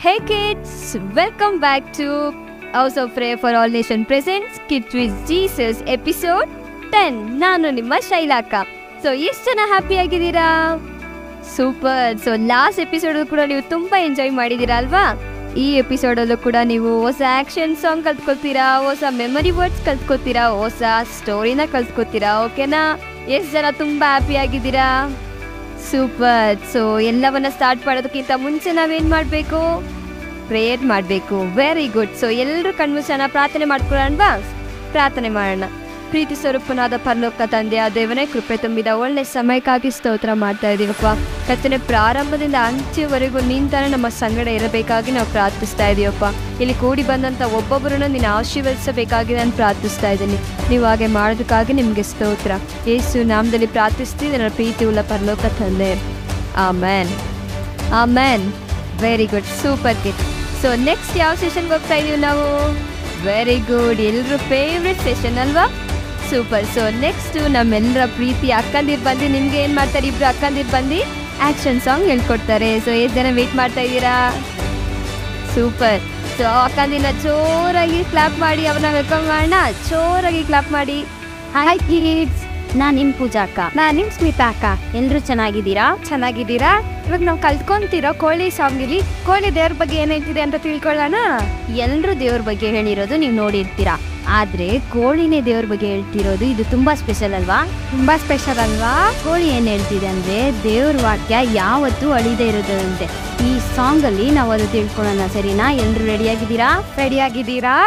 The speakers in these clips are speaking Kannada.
Hey kids, welcome back to House of Prayer for All Nation Presents Kids with Jesus episode 10. ನಾನು ನಿಮ್ಮ ಶೈಲಾಕ ಸೊ ಎಷ್ಟು ಜನ ಹ್ಯಾಪಿ ಆಗಿದ್ದೀರಾ ಸೂಪರ್ ಸೊ ಲಾಸ್ಟ್ ಎಪಿಸೋಡ್ ಕೂಡ ನೀವು ತುಂಬಾ ಎಂಜಾಯ್ ಮಾಡಿದ್ದೀರಾ ಅಲ್ವಾ ಈ ಎಪಿಸೋಡಲ್ಲೂ ಕೂಡ ನೀವು ಹೊಸ ಆಕ್ಷನ್ ಸಾಂಗ್ ಕಲ್ತ್ಕೊತೀರಾ ಹೊಸ ಮೆಮೊರಿ ವರ್ಡ್ಸ್ ಕಲ್ತ್ಕೊತೀರಾ ಹೊಸ ಸ್ಟೋರಿನ ಕಲ್ತ್ಕೊತೀರಾ ಓಕೆನಾ ಎಷ್ಟು ಜನ ತುಂಬಾ ಹ್ಯಾಪಿ ಆಗಿದ್ದೀರಾ ಸೂಪರ್ ಸೊ ಎಲ್ಲವನ್ನ ಸ್ಟಾರ್ಟ್ ಮಾಡೋದಕ್ಕಿಂತ ಮುಂಚೆ ನಾವೇನು ಮಾಡಬೇಕು ಪ್ರೇಯರ್ ಮಾಡಬೇಕು ವೆರಿ ಗುಡ್ ಸೊ ಎಲ್ಲರೂ ಕಣ್ಮುಚ್ಚೋಣ ಪ್ರಾರ್ಥನೆ ಮಾಡ್ಕೊಳ್ಳೋಣವಾ ಪ್ರಾರ್ಥನೆ ಮಾಡೋಣ ಪ್ರೀತಿ ಸ್ವರೂಪನಾದ ಪರಲೋಕ ತಂದೆಯ ದೇವನೇ ಕೃಪೆ ತುಂಬಿದ ಒಳ್ಳೆ ಸಮಯಕ್ಕಾಗಿ ಸ್ತೋತ್ರ ಮಾಡ್ತಾ ಇದೀವಪ್ಪ ಕರ್ತನೆ ಪ್ರಾರಂಭದಿಂದ ಅಂತ್ಯವರೆಗೂ ನಿಂತಾನೆ ನಮ್ಮ ಸಂಗಡ ಇರಬೇಕಾಗಿ ನಾವು ಪ್ರಾರ್ಥಿಸ್ತಾ ಇದೀವಪ್ಪ ಇಲ್ಲಿ ಕೂಡಿ ಬಂದಂಥ ಒಬ್ಬೊಬ್ಬರನ್ನು ನೀನು ಆಶೀರ್ವದಿಸಬೇಕಾಗಿ ನಾನು ಪ್ರಾರ್ಥಿಸ್ತಾ ಇದ್ದೀನಿ ನೀವು ಹಾಗೆ ಮಾಡೋದಕ್ಕಾಗಿ ನಿಮಗೆ ಸ್ತೋತ್ರ ಯೇಸು ನಾಮದಲ್ಲಿ ಪ್ರಾರ್ಥಿಸ್ತೀನಿ ನನ್ನ ಪ್ರೀತಿ ಉಳ್ಳ ಪರಲೋಕ ತಂದೆ amen amen very good super kit so next ಯಾವ ಸೆಷನ್ಗೆ ಹೋಗ್ತಾ ಇದೀವಿ ನಾವು ವೆರಿ ಗುಡ್ ಎಲ್ಲರೂ ಫೇವ್ರೆಟ್ ಸೆಷನ್ ಅಲ್ವಾ ಸೂಪರ್ ಸೊ ನೆಕ್ಸ್ಟ್ ನಮ್ಮೆಲ್ಲರ ಪ್ರೀತಿ ಅಕ್ಕಂದಿರ್ ಬಂದು ನಿಮ್ಗೆ ಏನು ಮಾಡ್ತಾರೆ ಇಬ್ರು ಅಕ್ಕಂದಿರ್ ಬಂದು ಆ್ಯಕ್ಷನ್ ಸಾಂಗ್ ಹೇಳ್ಕೊಡ್ತಾರೆ ಸೊ ಎಷ್ಟು ಜನ ವೇಟ್ ಮಾಡ್ತಾ ಇದ್ದೀರಾ ಸೂಪರ್ ಸೊ ಅಕ್ಕಂದಿನ ಜೋರಾಗಿ ಕ್ಲಾಪ್ ಮಾಡಿ ಅವ್ರನ್ನ ವೆಲ್ಕಮ್ ಮಾಡೋಣ ಜೋರಾಗಿ ಕ್ಲಾಪ್ ಮಾಡಿ ಹಾಯ್ ಕಿಡ್ಸ್ ನಾನು ನಿಮ್ಮ ಪೂಜಾ ಅಕ್ಕ ನಾನು ನಿಮ್ಮ ಸ್ಮಿತಾ ಅಕ್ಕ ಎಲ್ಲರೂ ಚೆನ್ನಾಗಿದ್ದೀರಾ ಚೆನ್ನಾಗಿದ್ದೀರಾ ಇವಾಗ ನಾವು ಕಲ್ತ್ಕೊಂತಿರೋ ಕೋಳಿ ಸಾಂಗಿಲಿ ಕೋಳಿ ದೇವ್ರ ಬಗ್ಗೆ ಏನ್ ಹೇಳ್ತಿದೆ ಅಂತ ತಿಳ್ಕೊಳ್ಳೋಣ ಎಲ್ಲರೂ ದೇವ್ರ ಬಗ್ಗೆ ಹೇಳಿರೋದು ನೀವು ನೋಡಿರ್ತೀರಾ ಆದ್ರೆ ಕೋಳಿನೇ ದೇವ್ರ ಬಗ್ಗೆ ಹೇಳ್ತಿರೋದು ಇದು ತುಂಬಾ ಸ್ಪೆಷಲ್ ಅಲ್ವಾ ತುಂಬಾ ಸ್ಪೆಷಲ್ ಅಲ್ವಾ ಕೋಳಿ ಏನ್ ಹೇಳ್ತಿದೆ ಅಂದ್ರೆ ದೇವ್ರ ವಾಕ್ಯ ಯಾವತ್ತೂ ಅಳಿದೇ ಇರೋದಂತೆ ಈ ಸಾಂಗ್ ಅಲ್ಲಿ ನಾವು ಅದು ತಿಳ್ಕೊಳ್ಳೋಣ ಸರಿನಾ ಎಲ್ಲರೂ ರೆಡಿಯಾಗಿದ್ದೀರಾ ರೆಡಿ ಆಗಿದ್ದೀರಾ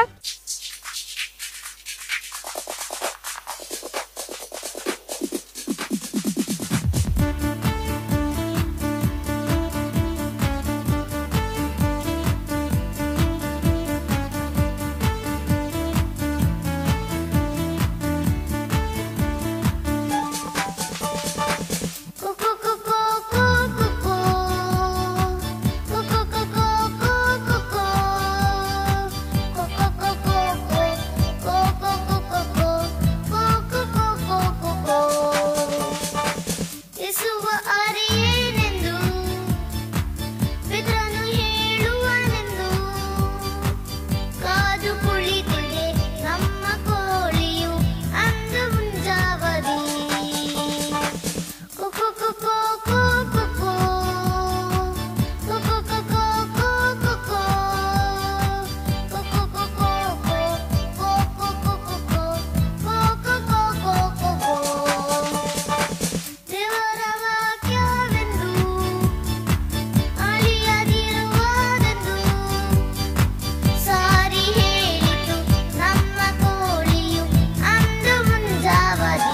ಯೇಸುವ ಅರಿಯೇನೆಂದು ಪಿತರನು ಹೇಳುವನೆಂದು ಕಾದು ಕುಳಿತಿದೆ ನಮ್ಮ ಕೋಳಿಯು ಅಂದು ಮುಂಜಾವದಿ ಕುಕು ಕುಕು ಕುಕು ಕುಕು ಕುಕು ಕುಕು ಕುಕು ಕುಕು ದೇವರ ವಾಕ್ಯವೆಂದು ಅಳಿಯದಿರುವುದೆಂದು ಸಾರಿ ಹೇಳಿತು ನಮ್ಮ ಕೋಳಿಯು ಅಂದು ಮುಂಜಾವದಿ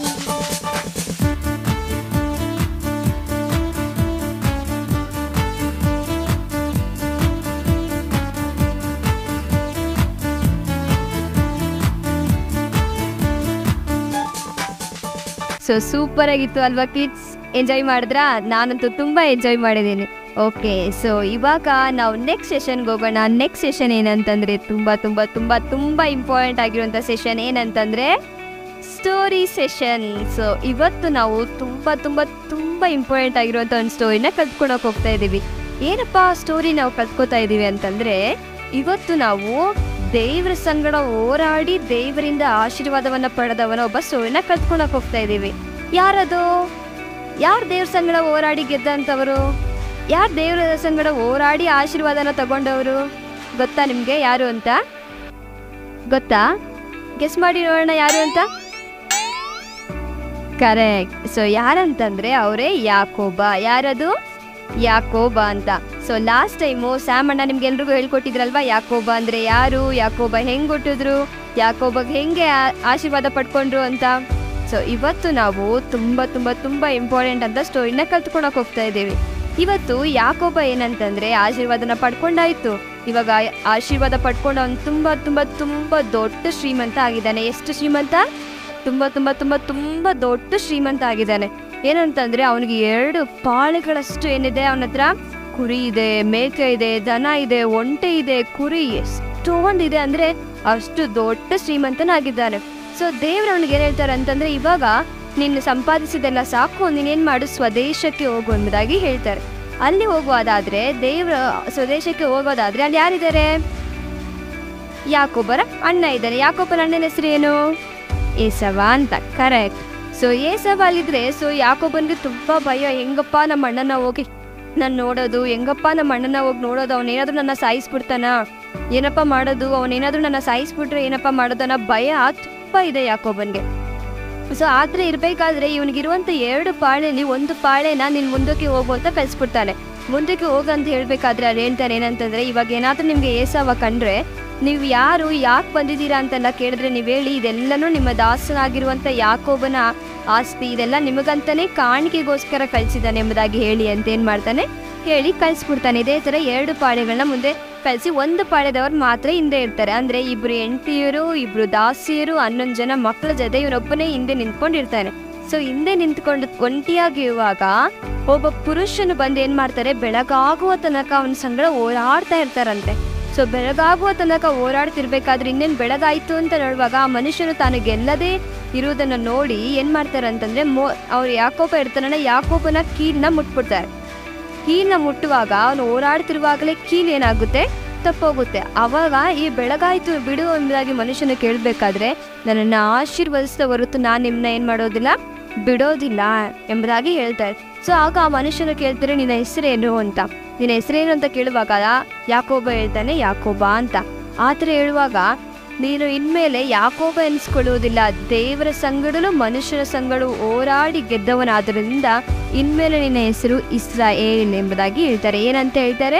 ಸೊ ಸೂಪರ್ ಆಗಿತ್ತು ಅಲ್ವಾ ಕಿಡ್ಸ್ ಎಂಜಾಯ್ ಮಾಡಿದ್ರಾ ನಾನಂತೂ ತುಂಬಾ ಎಂಜಾಯ್ ಮಾಡಿದ್ದೀನಿ ಓಕೆ ಸೊ ಇವಾಗ ನಾವು ನೆಕ್ಸ್ಟ್ ಸೆಷನ್ಗೆ ಹೋಗೋಣ ನೆಕ್ಸ್ಟ್ ಸೆಷನ್ ಏನಂತಂದ್ರೆ ತುಂಬಾ ತುಂಬಾ ತುಂಬಾ ತುಂಬಾ ಇಂಪಾರ್ಟೆಂಟ್ ಆಗಿರುವಂಥ ಸೆಷನ್ ಏನಂತಂದ್ರೆ ಸ್ಟೋರಿ ಸೆಷನ್ ಸೊ ಇವತ್ತು ನಾವು ತುಂಬಾ ತುಂಬಾ ತುಂಬಾ ಇಂಪಾರ್ಟೆಂಟ್ ಆಗಿರುವಂಥ ಒಂದು ಸ್ಟೋರಿನ ಕಲ್ತ್ಕೊಳಕ್ ಹೋಗ್ತಾ ಇದ್ದೀವಿ ಏನಪ್ಪ ಸ್ಟೋರಿ ನಾವು ಕಲ್ತ್ಕೋತಾ ಇದ್ದೀವಿ ಅಂತಂದ್ರೆ ಇವತ್ತು ನಾವು ದೇವ್ರ ಸಂಗಡ ಹೋರಾಡಿ ದೇವರಿಂದ ಆಶೀರ್ವಾದವನ್ನ ಪಡೆದವನ ಒಬ್ಬ ಸ್ಟೋರಿನ ಕಲ್ತ್ಕೊಳಕ್ ಹೋಗ್ತಾ ಇದ್ದೀವಿ ಯಾರದು ಯಾರು ದೇವ್ರ ಸಂಗಡ ಹೋರಾಡಿ ಗೆದ್ದಂಥವರು ಯಾರು ದೇವ್ರ ಸಂಗಡ ಹೋರಾಡಿ ಆಶೀರ್ವಾದನ ತಗೊಂಡವರು ಗೊತ್ತಾ ನಿಮ್ಗೆ ಯಾರು ಅಂತ ಗೊತ್ತಾ ಗೆಸ್ ಮಾಡಿ ನೋಡೋಣ ಯಾರು ಅಂತ ಕರೆಕ್ಟ್ ಸೊ ಯಾರಂತಂದ್ರೆ ಅವರೇ ಯಾಕೋಬ ಯಾರದು ಯಾಕೋಬ ಅಂತ ಸೊ ಲಾಸ್ಟ್ ಟೈಮು ಸ್ಯಾಮ್ ಅಣ್ಣ ನಿಮ್ಗೆಲ್ರಿಗೂ ಹೇಳ್ಕೊಟ್ಟಿದ್ರಲ್ವಾ ಯಾಕೋಬ ಅಂದ್ರೆ ಯಾರು ಯಾಕೋಬ ಹೆಂಗ್ ಹುಟ್ಟಿದ್ರು ಯಾಕೋಬಗ್ ಹೆಂಗೆ ಆ- ಆಶೀರ್ವಾದ ಪಡ್ಕೊಂಡ್ರು ಅಂತ ಸೊ ಇವತ್ತು ನಾವು ತುಂಬ ತುಂಬ ತುಂಬ ಇಂಪಾರ್ಟೆಂಟ್ ಅಂತ ಸ್ಟೋರಿನ ಕಲ್ತ್ಕೊಳಕ್ ಹೋಗ್ತಾ ಇದ್ದೀವಿ ಇವತ್ತು ಯಾಕೋಬ ಏನಂತಂದ್ರೆ ಆಶೀರ್ವಾದನ ಪಡ್ಕೊಂಡಾಯ್ತು ಇವಾಗ ಆ- ಆಶೀರ್ವಾದ ಪಡ್ಕೊಂಡು ಅವ್ನು ತುಂಬ ತುಂಬ ತುಂಬ ದೊಡ್ಡ ಶ್ರೀಮಂತ ಆಗಿದ್ದಾನೆ ಎಷ್ಟು ಶ್ರೀಮಂತ ತುಂಬ ತುಂಬ ತುಂಬ ತುಂಬ ದೊಡ್ಡ ಶ್ರೀಮಂತ ಆಗಿದ್ದಾನೆ ಏನಂತಂದ್ರೆ ಅವನಿಗೆ ಎರಡು ಪಾಳೆಗಳಷ್ಟು ಏನಿದೆ ಅವನ ಹತ್ರ ಕುರಿ ಇದೆ ಮೇಕೆ ಇದೆ ದನ ಇದೆ ಒಂಟೆ ಇದೆ ಕುರಿ ಎಷ್ಟೊಂದಿದೆ ಅಂದ್ರೆ ಅಷ್ಟು ದೊಡ್ಡ ಶ್ರೀಮಂತನಾಗಿದ್ದಾನೆ ಸೊ ದೇವ್ರು ಅವನಿಗೆ ಏನ್ ಹೇಳ್ತಾರೆ ಅಂತಂದ್ರೆ ಇವಾಗ ನೀನು ಸಂಪಾದಿಸಿದೆಲ್ಲ ಸಾಕು ನೀನೇನ್ ಮಾಡು ಸ್ವದೇಶಕ್ಕೆ ಹೋಗು ಎಂಬುದಾಗಿ ಹೇಳ್ತಾರೆ ಅಲ್ಲಿ ಹೋಗೋದಾದ್ರೆ ದೇವ್ರ ಸ್ವದೇಶಕ್ಕೆ ಹೋಗೋದಾದ್ರೆ ಅಲ್ಲಿ ಯಾರಿದ್ದಾರೆ ಯಾಕೋಬರ ಅಣ್ಣ ಇದ್ದಾನೆ ಯಾಕೋಬರ ಅಣ್ಣನ ಹೆಸರು ಏನು ಏಸವ ಅಂತ ಕರೆಕ್ಟ್ ಸೊ ಏಸವ ಅಲ್ಲಿದ್ರೆ ಸೊ ಯಾಕೋಬನ್ಗೆ ತುಂಬಾ ಭಯ ಹೆಂಗಪ್ಪ ನಮ್ಮ ಅಣ್ಣನ ಹೋಗಿ ನಾನು ನೋಡೋದು ಹೆಂಗಪ್ಪ ನಮ್ಮ ಅಣ್ಣನ ಹೋಗಿ ನೋಡೋದು ಅವನೇನಾದ್ರೂ ನನ್ನ ಸಾಯಿಸ್ಬಿಡ್ತಾನ ಏನಪ್ಪ ಮಾಡೋದು ಅವನೇನಾದ್ರೂ ನನ್ನ ಸಾಯಿಸ್ಬಿಟ್ರೆ ಏನಪ್ಪ ಮಾಡೋದು ಅನ್ನೋ ಭಯ ತುಂಬಾ ಇದೆ ಯಾಕೋಬನ್ಗೆ ಸೊ ಆದ್ರೆ ಇರ್ಬೇಕಾದ್ರೆ ಇವನಿಗಿರುವಂತ ಎರಡು ಪಾಳೆಲಿ ಒಂದು ಪಾಳೆನ ನೀನ್ ಮುಂದಕ್ಕೆ ಹೋಗು ಅಂತ ಕಳ್ಸ್ಬಿಡ್ತಾನೆ ಮುಂದಕ್ಕೆ ಹೋಗು ಅಂತ ಹೇಳ್ಬೇಕಾದ್ರೆ ಅಲ್ಲಿ ಹೇಳ್ತಾರೆ ಏನಂತಂದ್ರೆ ಇವಾಗ ಏನಾದ್ರೂ ನಿಮ್ಗೆ ಏಸವ ಕಂಡ್ರೆ ನೀವು ಯಾರು ಯಾಕೆ ಬಂದಿದ್ದೀರಾ ಅಂತೆಲ್ಲ ಕೇಳಿದ್ರೆ ನೀವು ಹೇಳಿ ಇದೆಲ್ಲನೂ ನಿಮ್ಮ ದಾಸನಾಗಿರುವಂತ ಯಾಕೋಬನ ಆಸ್ತಿ ಇದೆಲ್ಲ ನಿಮಗಂತಾನೆ ಕಾಣಿಕೆಗೋಸ್ಕರ ಕಳ್ಸಿದ್ದಾನೆ ಎಂಬುದಾಗಿ ಹೇಳಿ ಅಂತ ಏನ್ ಮಾಡ್ತಾನೆ ಹೇಳಿ ಕಳ್ಸ್ಬಿಡ್ತಾನೆ ಇದೇ ತರ ಎರಡು ಪಾಳೆಗಳನ್ನ ಮುಂದೆ ಕಳಿಸಿ ಒಂದು ಪಾಳ್ಯದವ್ರು ಮಾತ್ರ ಹಿಂದೆ ಇರ್ತಾರೆ ಅಂದ್ರೆ ಇಬ್ರು ಹೆಂಡತಿಯರು ಇಬ್ರು ದಾಸಿಯರು ಹನ್ನೊಂದು ಜನ ಮಕ್ಕಳ ಜೊತೆ ಇವನೊಬ್ಬನೇ ಹಿಂದೆ ನಿಂತ್ಕೊಂಡಿರ್ತಾನೆ ಸೊ ಹಿಂದೆ ನಿಂತ್ಕೊಂಡು ಒಂಟಿಯಾಗಿರುವಾಗ ಒಬ್ಬ ಪುರುಷನು ಬಂದು ಏನ್ ಮಾಡ್ತಾರೆ ಬೆಳಗಾಗುವ ತನಕ ಅವನ ಸಂಗಡ ಓಡಾಡ್ತಾ ಇರ್ತಾರಂತೆ ಸೊ ಬೆಳಗಾಗುವ ತನಕ ಓಡಾಡ್ತಿರ್ಬೇಕಾದ್ರೆ ಇನ್ನೇನು ಬೆಳಗಾಯ್ತು ಅಂತ ನೋಡುವಾಗ ಆ ಮನುಷ್ಯನು ತಾನು ಗೆಲ್ಲದೆ ಇರುವುದನ್ನ ನೋಡಿ ಏನ್ ಮಾಡ್ತಾರೆ ಅಂತಂದ್ರೆ ಮೋ ಅವ್ರು ಯಾಕೋಪ ಇರ್ತಾನಲ್ಲ ಯಾಕೋಪನ ಕೀಲ್ನ ಮುಟ್ಬಿಡ್ತಾರೆ ಕೀಲ್ನ ಮುಟ್ಟುವಾಗ ಅವನು ಓಡಾಡ್ತಿರುವಾಗಲೇ ಕೀಲ್ ಏನಾಗುತ್ತೆ ತಪ್ಪೋಗುತ್ತೆ ಅವಾಗ ಈ ಬೆಳಗಾಯ್ತು ಬಿಡು ಎಂಬುದಾಗಿ ಮನುಷ್ಯನ ಕೇಳಬೇಕಾದ್ರೆ ನನ್ನನ್ನು ಆಶೀರ್ವದಿಸಿದ ಹೊರತು ನಾನು ನಿಮ್ಮನ್ನ ಏನು ಮಾಡೋದಿಲ್ಲ ಬಿಡೋದಿಲ್ಲ ಎಂಬುದಾಗಿ ಹೇಳ್ತಾರೆ ಸೊ ಆಗ ಆ ಮನುಷ್ಯನು ಕೇಳ್ತಾರೆ ನಿನ್ನ ಹೆಸರೇನು ಅಂತ ನಿನ್ನ ಹೆಸರೇನು ಅಂತ ಕೇಳುವಾಗ ಯಾಕೋಬ ಹೇಳ್ತಾನೆ ಯಾಕೋಬ ಅಂತ ಆ ಥರ ಹೇಳುವಾಗ ನೀನು ಇನ್ಮೇಲೆ ಯಾಕೋಬ ಎನಿಸ್ಕೊಳ್ಳುವುದಿಲ್ಲ ದೇವರ ಸಂಗಡಲು ಮನುಷ್ಯರ ಸಂಗಡು ಹೋರಾಡಿ ಗೆದ್ದವನಾದ್ದರಿಂದ ಇನ್ಮೇಲೆ ನಿನ್ನ ಹೆಸರು ಇಸ್ರಾಯೇಲ್ ಎಂಬುದಾಗಿ ಹೇಳ್ತಾರೆ ಏನಂತ ಹೇಳ್ತಾರೆ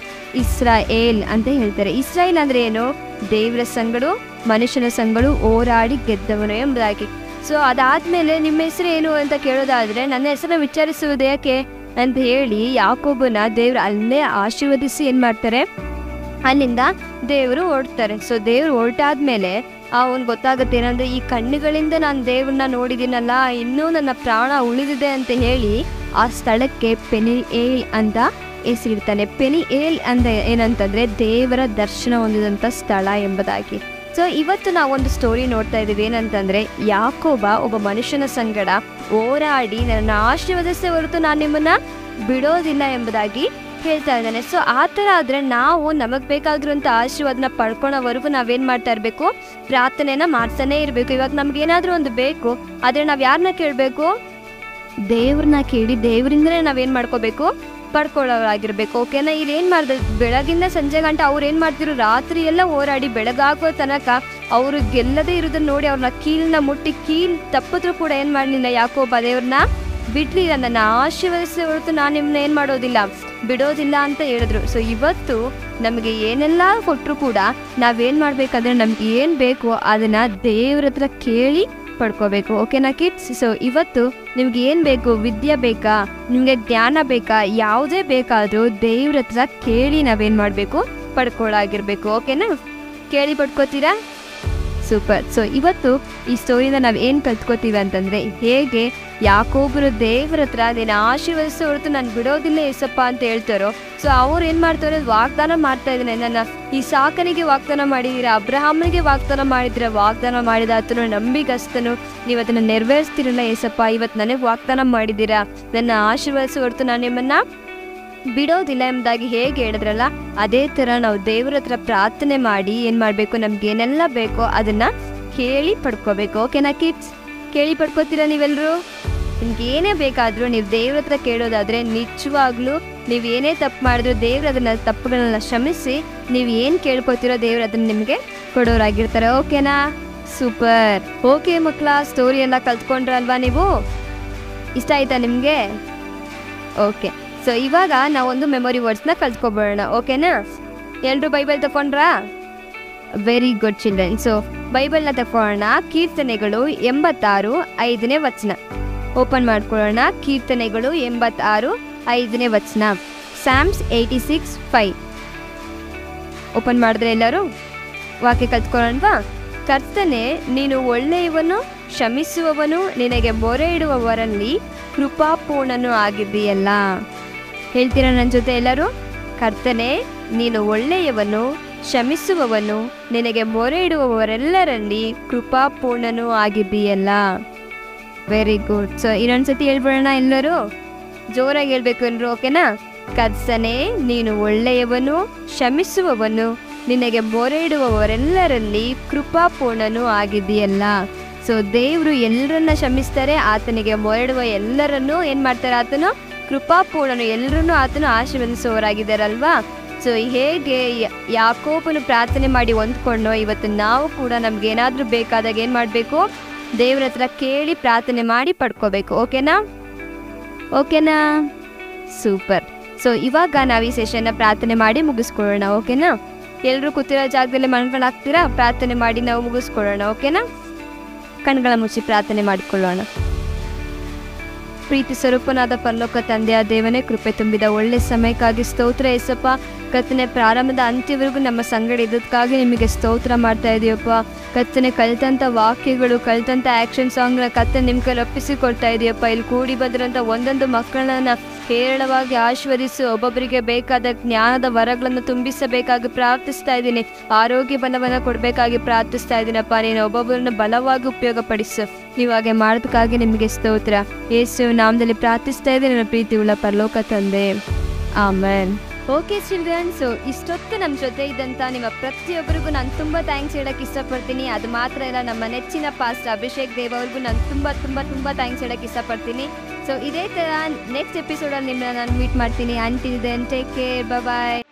ಇಸ್ರಾಯೇಲ್ ಅಂತ ಹೇಳ್ತಾರೆ ಇಸ್ರಾಯೇಲ್ ಅಂದ್ರೆ ಏನು ದೇವರ ಸಂಗಡು ಮನುಷ್ಯನ ಸಂಗಡು ಹೋರಾಡಿ ಗೆದ್ದವನು ಎಂಬುದಾಗಿ ಸೊ ಅದಾದ್ಮೇಲೆ ನಿಮ್ಮ ಹೆಸರು ಏನು ಅಂತ ಕೇಳೋದಾದ್ರೆ ನನ್ನ ಹೆಸರನ್ನ ವಿಚಾರಿಸುವುದು ಯಾಕೆ ಅಂತ ಹೇಳಿ ಯಾಕೊಬ್ಬನ ದೇವ್ರು ಅಲ್ಲೇ ಆಶೀರ್ವದಿಸಿ ಏನ್ ಮಾಡ್ತಾರೆ ಅಲ್ಲಿಂದ ದೇವರು ಹೊರಡ್ತಾರೆ ಸೊ ದೇವ್ರು ಹೊರಟಾದ್ಮೇಲೆ ಅವನ್ ಗೊತ್ತಾಗುತ್ತೆ ಏನಂದ್ರೆ ಈ ಕಣ್ಣುಗಳಿಂದ ನಾನು ದೇವ್ರನ್ನ ನೋಡಿದ್ದೀನಲ್ಲ ಇನ್ನೂ ನನ್ನ ಪ್ರಾಣ ಉಳಿದಿದೆ ಅಂತ ಹೇಳಿ ಆ ಸ್ಥಳಕ್ಕೆ ಪೆನಿ ಏಲ್ ಅಂತ ಹೆಸರಿಡ್ತಾನೆ ಪೆನಿ ಏಲ್ ಅಂತ ಏನಂತಂದ್ರೆ ದೇವರ ದರ್ಶನ ಹೊಂದಿದಂಥ ಸ್ಥಳ ಎಂಬುದಾಗಿ ಸೊ ಇವತ್ತು ನಾವೊಂದು ಸ್ಟೋರಿ ನೋಡ್ತಾ ಇದೀವಿ ಏನಂತಂದ್ರೆ ಯಾಕೋಬ ಒಬ್ಬ ಮನುಷ್ಯನ ಸಂಗಡ ಹೋರಾಡಿ ನನ್ನ ಆಶೀರ್ವದಿಸೇ ಹೊರತು ನಾನು ನಿಮ್ಮನ್ನ ಬಿಡೋದಿಲ್ಲ ಎಂಬುದಾಗಿ ಹೇಳ್ತಾ ಇದ್ದಾನೆ ಸೊ ಆ ಥರ ಆದರೆ ನಾವು ನಮಗೆ ಬೇಕಾಗಿರುವಂಥ ಆಶೀರ್ವಾದನ ಪಡ್ಕೊಳೋವರೆಗೂ ನಾವೇನು ಮಾಡ್ತಾ ಇರಬೇಕು ಪ್ರಾರ್ಥನೆನ ಮಾಡ್ತಾನೆ ಇರಬೇಕು ಇವಾಗ ನಮ್ಗೆ ಏನಾದರೂ ಒಂದು ಬೇಕು ಆದರೆ ನಾವು ಯಾರನ್ನ ಕೇಳಬೇಕು ದೇವ್ರನ್ನ ಕೇಳಿ ದೇವರಿಂದನೇ ನಾವೇನು ಮಾಡ್ಕೋಬೇಕು ಪಡ್ಕೊಳ್ಳೋರಾಗಿರ್ಬೇಕು ಓಕೆನಾ ಇಲ್ಲಿ ಏನು ಮಾಡಿದೆ ಬೆಳಗಿಂದ ಸಂಜೆ ಗಂಟೆ ಅವ್ರು ಏನು ಮಾಡ್ತಿರು ರಾತ್ರಿ ಎಲ್ಲ ಹೋರಾಡಿ ಬೆಳಗಾಗೋ ತನಕ ಅವರು ಗೆಲ್ಲದೇ ಇರೋದನ್ನ ನೋಡಿ ಅವ್ರನ್ನ ಕೀಲ್ನ ಮುಟ್ಟಿ ಕೀಲ್ ತಪ್ಪಿದ್ರು ಕೂಡ ಏನು ಮಾಡಲಿಲ್ಲ ಯಾಕೋಬ ದೇವ್ರನ್ನ ಬಿಡ್ಲಿಲ್ಲ ನನ್ನ ಆಶೀರ್ವದಿಸಿ ಹೊರತು ನಾನು ನಿಮ್ಮನ್ನ ಏನು ಮಾಡೋದಿಲ್ಲ ಬಿಡೋದಿಲ್ಲ ಅಂತ ಹೇಳಿದ್ರು ಸೊ ಇವತ್ತು ನಮಗೆ ಏನೆಲ್ಲ ಕೊಟ್ಟರು ಕೂಡ ನಾವೇನು ಮಾಡಬೇಕಂದ್ರೆ ನಮ್ಗೆ ಏನು ಬೇಕೋ ಅದನ್ನು ದೇವ್ರ ಹತ್ರ ಕೇಳಿ ಪಡ್ಕೋಬೇಕು ಓಕೆನಾ ಕಿಡ್ಸ್ ಸೊ ಇವತ್ತು ನಿಮ್ಗೆ ಏನು ಬೇಕು ವಿದ್ಯೆ ಬೇಕಾ ನಿಮಗೆ ಜ್ಞಾನ ಬೇಕಾ ಯಾವುದೇ ಬೇಕಾದರೂ ದೇವ್ರ ಹತ್ರ ಕೇಳಿ ನಾವೇನು ಮಾಡಬೇಕು ಪಡ್ಕೊಳ್ಳಾಗಿರ್ಬೇಕು ಓಕೆನಾ ಕೇಳಿ ಪಡ್ಕೋತೀರಾ ಸೂಪರ್ ಸೊ ಇವತ್ತು ಈ ಸ್ಟೋರಿನ ನಾವು ಏನು ಕಲ್ತ್ಕೋತೀವಿ ಅಂತಂದರೆ ಹೇಗೆ ಯಾಕೊಬ್ರು ದೇವ್ರ ಹತ್ರ ನೀನು ಆಶೀರ್ವದಿಸೋ ಹೊರತು ನಾನು ಬಿಡೋದಿಲ್ಲ ಎಸಪ್ಪ ಅಂತ ಹೇಳ್ತಾರೋ ಸೊ ಅವ್ರು ಏನು ಮಾಡ್ತಾರೆ ವಾಗ್ದಾನ ಮಾಡ್ತಾ ಇದ್ದಾನೆ ನನ್ನ ಈ ಸಾಕನಿಗೆ ವಾಗ್ದಾನ ಮಾಡಿದ್ದೀರಾ ಅಬ್ರಹಾಮನಿಗೆ ವಾಗ್ದಾನ ಮಾಡಿದ್ದೀರಾ ವಾಗ್ದಾನ ಮಾಡಿದ ಆತನು ನಂಬಿಗಸ್ತನು ನೀವು ಅದನ್ನು ನೆರವೇರಿಸ್ತಿರಲ್ಲ ಏಸಪ್ಪ ಇವತ್ತು ನನಗೆ ವಾಗ್ದಾನ ಮಾಡಿದ್ದೀರಾ ನನ್ನ ಆಶೀರ್ವದಿಸೋ ಹೊರತು ನಾನು ನಿಮ್ಮನ್ನ ಬಿಡೋದಿಲ್ಲ ಎಂಬುದಾಗಿ ಹೇಗೆ ಹೇಳಿದ್ರಲ್ಲ ಅದೇ ಥರ ನಾವು ದೇವ್ರ ಹತ್ರ ಪ್ರಾರ್ಥನೆ ಮಾಡಿ ಏನು ಮಾಡಬೇಕು ನಮ್ಗೆ ಏನೆಲ್ಲ ಬೇಕೋ ಅದನ್ನ ಕೇಳಿ ಪಡ್ಕೋಬೇಕು ಓಕೆನಾ ಕಿಡ್ಸ್ ಕೇಳಿ ಪಡ್ಕೋತೀರಾ ನೀವೆಲ್ಲರೂ ನಿಮ್ಗೆ ಏನೇ ಬೇಕಾದರೂ ನೀವು ದೇವ್ರ ಹತ್ರ ಕೇಳೋದಾದ್ರೆ ನಿಜವಾಗ್ಲೂ ನೀವು ಏನೇ ತಪ್ಪು ಮಾಡಿದ್ರು ದೇವ್ರ ಅದನ್ನ ತಪ್ಪುಗಳನ್ನ ಕ್ಷಮಿಸಿ ನೀವು ಏನು ಕೇಳ್ಕೊತೀರೋ ದೇವ್ರು ಅದನ್ನ ನಿಮಗೆ ಕೊಡೋರಾಗಿರ್ತಾರೆ ಓಕೆನಾ ಸೂಪರ್ ಓಕೆ ಮಕ್ಕಳ ಸ್ಟೋರಿ ಎಲ್ಲ ಕಲ್ತ್ಕೊಂಡ್ರಲ್ವಾ ನೀವು ಇಷ್ಟ ಆಯ್ತಾ ನಿಮಗೆ ಓಕೆ ಸೊ ಇವಾಗ ನಾವೊಂದು ಮೆಮೊರಿ ವರ್ಡ್ಸ್ನ ಕಲ್ತ್ಕೊಬೋಣ ಓಕೆನಾ ಎಲ್ಲರೂ ಬೈಬಲ್ ತಗೊಂಡ್ರಾ ವೆರಿ ಗುಡ್ ಚಿಲ್ಡ್ರನ್ ಸೊ ಬೈಬಲ್ನ ತಗೊಳ್ಳೋಣ ಕೀರ್ತನೆಗಳು ಎಂಬತ್ತಾರು ಐದನೇ ವಚನ ಓಪನ್ ಮಾಡ್ಕೊಳ್ಳೋಣ ಕೀರ್ತನೆಗಳು ಎಂಬತ್ತಾರು ಐದನೇ ವಚನ Psalms eighty six five open ಮಾಡಿದ್ರೆ ಎಲ್ಲರೂ ವಾಕ್ಯ ಕಲ್ತ್ಕೊಳ್ಳೋಣವಾ ಕರ್ತನೆ ನೀನು ಒಳ್ಳೆಯವನು ಕ್ಷಮಿಸುವವನು ನಿನಗೆ ಮೊರೆ ಇಡುವವರಲ್ಲಿ ಕೃಪಾಪೂರ್ಣನು ಆಗಿದ್ದೀಯಲ್ಲ ಹೇಳ್ತೀರಾ ನನ್ನ ಜೊತೆ ಎಲ್ಲರೂ ಕರ್ತನೆ ನೀನು ಒಳ್ಳೆಯವನು ಕ್ಷಮಿಸುವವನು ನಿನಗೆ ಮೊರೆ ಇಡುವವರೆಲ್ಲರಲ್ಲಿ ಕೃಪಾಪೂರ್ಣನು ಆಗಿದ್ದೀಯಲ್ಲ ವೆರಿ ಗುಡ್ ಸೊ ಇನ್ನೊಂದ್ಸತಿ ಹೇಳ್ಬಿಡೋಣ ಎಲ್ಲರೂ ಜೋರಾಗಿ ಹೇಳ್ಬೇಕು ಎಲ್ಲರೂ ಓಕೆನಾ ಕರ್ತನೆ ನೀನು ಒಳ್ಳೆಯವನು ಕ್ಷಮಿಸುವವನು ನಿನಗೆ ಮೊರೆ ಇಡುವವರೆಲ್ಲರಲ್ಲಿ ಕೃಪಾಪೂರ್ಣನೂ ಆಗಿದೆಯಲ್ಲ ಸೊ ದೇವರು ಎಲ್ಲರನ್ನ ಕ್ಷಮಿಸ್ತಾರೆ ಆತನಿಗೆ ಮೊರೆಡುವ ಎಲ್ಲರನ್ನೂ ಏನು ಮಾಡ್ತಾರೆ ಆತನು ಕೃಪಾಪೂರ್ಣನು ಎಲ್ಲರನ್ನೂ ಆತನು ಆಶೀರ್ವದಿಸುವವರಾಗಿದ್ದಾರಲ್ವಾ ಸೊ ಹೇಗೆ ಯ- ಯಾಕೋಬನು ಪ್ರಾರ್ಥನೆ ಮಾಡಿ ಹೊಂದ್ಕೊಂಡೋ ಇವತ್ತು ನಾವು ಕೂಡ ನಮ್ಗೆ ಏನಾದರೂ ಬೇಕಾದಾಗ ಏನು ಮಾಡಬೇಕು ದೇವ್ರ ಹತ್ರ ಕೇಳಿ ಪ್ರಾರ್ಥನೆ ಮಾಡಿ ಪಡ್ಕೋಬೇಕು ಓಕೆನಾ ಓಕೆನಾ ಸೂಪರ್ ಸೊ ಇವಾಗ ನಾವು ಈ ಸೆಷನ್ನ ಪ್ರಾರ್ಥನೆ ಮಾಡಿ ಮುಗಿಸ್ಕೊಳ್ಳೋಣ ಓಕೆನಾ ಎಲ್ಲರೂ ಕೂತಿರೋ ಜಾಗದಲ್ಲಿ ಮಣ್ಗಳಾಗ್ತೀರಾ ಪ್ರಾರ್ಥನೆ ಮಾಡಿ ನಾವು ಮುಗಿಸ್ಕೊಳ್ಳೋಣ ಓಕೆನಾ ಕಣ್ಗಳ ಮುಚ್ಚಿ ಪ್ರಾರ್ಥನೆ ಮಾಡಿಕೊಳ್ಳೋಣ ಪ್ರೀತಿ ಸ್ವರೂಪನಾದ ಪರಲೋಕ ತಂದೆಯ ದೇವನೇ ಕೃಪೆ ತುಂಬಿದ ಒಳ್ಳೆ ಸಮಯಕ್ಕಾಗಿ ಸ್ತೋತ್ರ ಎಸಪ್ಪ ಕತ್ತನೆ ಪ್ರಾರಂಭದ ಅಂತ್ಯವರೆಗೂ ನಮ್ಮ ಸಂಗಡ ಇದ್ದಕ್ಕಾಗಿ ನಿಮಗೆ ಸ್ತೋತ್ರ ಮಾಡ್ತಾ ಇದೀಯಪ್ಪ ಕತ್ತನೆ ಕಲ್ತಂಥ ವಾಕ್ಯಗಳು ಕಲ್ತಂಥ ಆ್ಯಕ್ಷನ್ ಸಾಂಗ್ನ ಕತ್ತನೆ ನಿಮ್ಮ ಕೈಲಿ ಒಪ್ಪಿಸಿಕೊಡ್ತಾ ಇದೆಯಪ್ಪ ಇಲ್ಲಿ ಕೂಡಿ ಬಂದಿರೋಂಥ ಒಂದೊಂದು ಮಕ್ಕಳನ್ನ ಹೇರಳವಾಗಿ ಆಶೀರ್ವದಿಸು ಒಬ್ಬೊಬ್ಬರಿಗೆ ಬೇಕಾದ ಜ್ಞಾನದ ವರಗಳನ್ನು ತುಂಬಿಸಬೇಕಾಗಿ ಪ್ರಾರ್ಥಿಸ್ತಾ ಇದ್ದೀನಿ ಆರೋಗ್ಯ ಬಲವನ್ನು ಕೊಡಬೇಕಾಗಿ ಪ್ರಾರ್ಥಿಸ್ತಾ ಇದ್ದೀನಪ್ಪ ನೀನು ಒಬ್ಬೊಬ್ಬರನ್ನ ಬಲವಾಗಿ ಉಪಯೋಗಪಡಿಸು ನೀವು ಹಾಗೆ ಮಾಡೋದಕ್ಕಾಗಿ ನಿಮಗೆ ಸ್ತೋತ್ರ ಯೇಸು ನಾಮದಲ್ಲಿ ಪ್ರಾರ್ಥಿಸ್ತಾ ಇದ್ದೀನಿ ನನ್ನ ಪ್ರೀತಿ ಉಳ್ಳ ಪರಲೋಕ ತಂದೆ ಆಮೇನ್ ಓಕೆ ಚಿಲ್ಡ್ರನ್ ಸೊ ಇಷ್ಟೊತ್ತು ನಮ್ಮ ಜೊತೆ ಇದ್ದಂಥ ನಿಮ್ಮ ಪ್ರತಿಯೊಬ್ಬರಿಗೂ ನಾನು ತುಂಬ ಥ್ಯಾಂಕ್ಸ್ ಹೇಳಕ್ಕೆ ಇಷ್ಟಪಡ್ತೀನಿ ಅದು ಮಾತ್ರ ಇಲ್ಲ ನಮ್ಮ ನೆಚ್ಚಿನ ಪಾಸ್ಟ್ ಅಭಿಷೇಕ್ ದೇವ್ ಅವ್ರಿಗೂ ನಾನು ತುಂಬ ತುಂಬ ತುಂಬ ಥ್ಯಾಂಕ್ಸ್ ಹೇಳಕ್ಕೆ ಇಷ್ಟಪಡ್ತೀನಿ ಸೊ ಇದೇ ಥರ ನೆಕ್ಸ್ಟ್ ಎಪಿಸೋಡಲ್ಲಿ ನಿಮ್ಮನ್ನ ನಾನು ಮೀಟ್ ಮಾಡ್ತೀನಿ ಆಂಟಿ ದೆನ್ ಟೇಕ್ ಕೇರ್ ಬಾಯ್